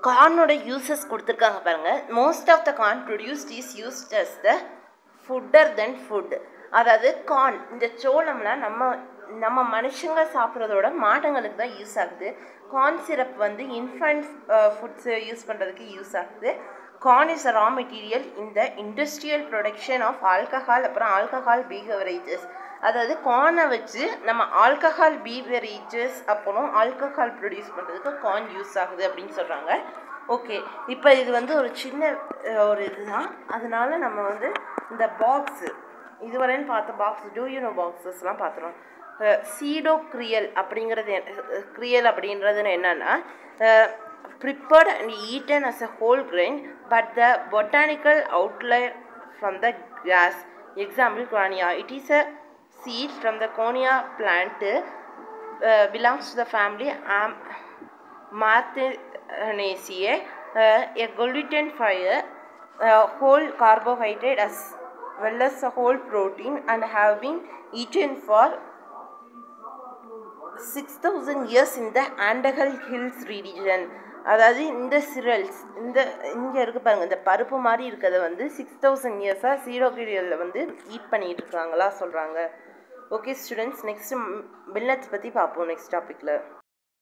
கார்னோட uses கொடுத்துருக்காங்க பாருங்கள் most of the corn produced is used as the fodder then food அதாவது corn இந்த சோளம்லாம் நம்ம நம்ம மனுஷங்க சாப்பிட்றதோட மாடுங்களுக்கு தான் யூஸ் ஆகுது கார்ன் சிரப் வந்து இன்ஃபண்ட் ஃபுட்ஸ் யூஸ் பண்ணுறதுக்கு யூஸ் ஆகுது corn is a raw material இந்த இண்டஸ்ட்ரியல் ப்ரொடக்ஷன் ஆஃப் ஆல்கஹால் அப்புறம் ஆல்கஹால் பீவரேஜஸ் அதாவது கார்னை வச்சு நம்ம ஆல்கஹால் பீவரேஜஸ் அப்புறம் ஆல்கஹால் ப்ரொடியூஸ் பண்ணுறதுக்கு கார்ன் யூஸ் ஆகுது அப்படின்னு சொல்கிறாங்க ஓகே இப்போ இது வந்து ஒரு சின்ன அஹ், ஒரு இதுதான் அதனால நம்ம வந்து இந்த பாக்ஸு இதுவரைன்னு பார்த்த பாக்ஸ் டூயூனோ பாக்ஸஸ்லாம் பார்த்துறோம் சீடோ கிரியல் அப்படிங்கிறது கிரியல் அப்படின்றது என்னன்னா prepared and eaten as a whole grain but the botanical outline from the grass example கோனியா it is a seed from the conia plant uh, belongs to the family Am- Martinaceae, uh, a gluten fire, uh, whole carbohydrate as well as a whole protein and have been eaten for 6000 years in the Andahal Hills region அதாவது இந்த cereals இந்த இங்கே இருக்கு பாருங்க இந்த பருப்பு மாதிரி இருக்கிறத வந்து சிக்ஸ் தௌசண்ட் இயர்ஸாக சீரோ பீரியடில் வந்து ஈட் பண்ணிட்டு இருக்காங்களா சொல்கிறாங்க ஓகே ஸ்டூடெண்ட்ஸ் நெக்ஸ்ட் மில்லட்ஸ் பற்றி பார்ப்போம் நெக்ஸ்ட் டாப்பிக்கில்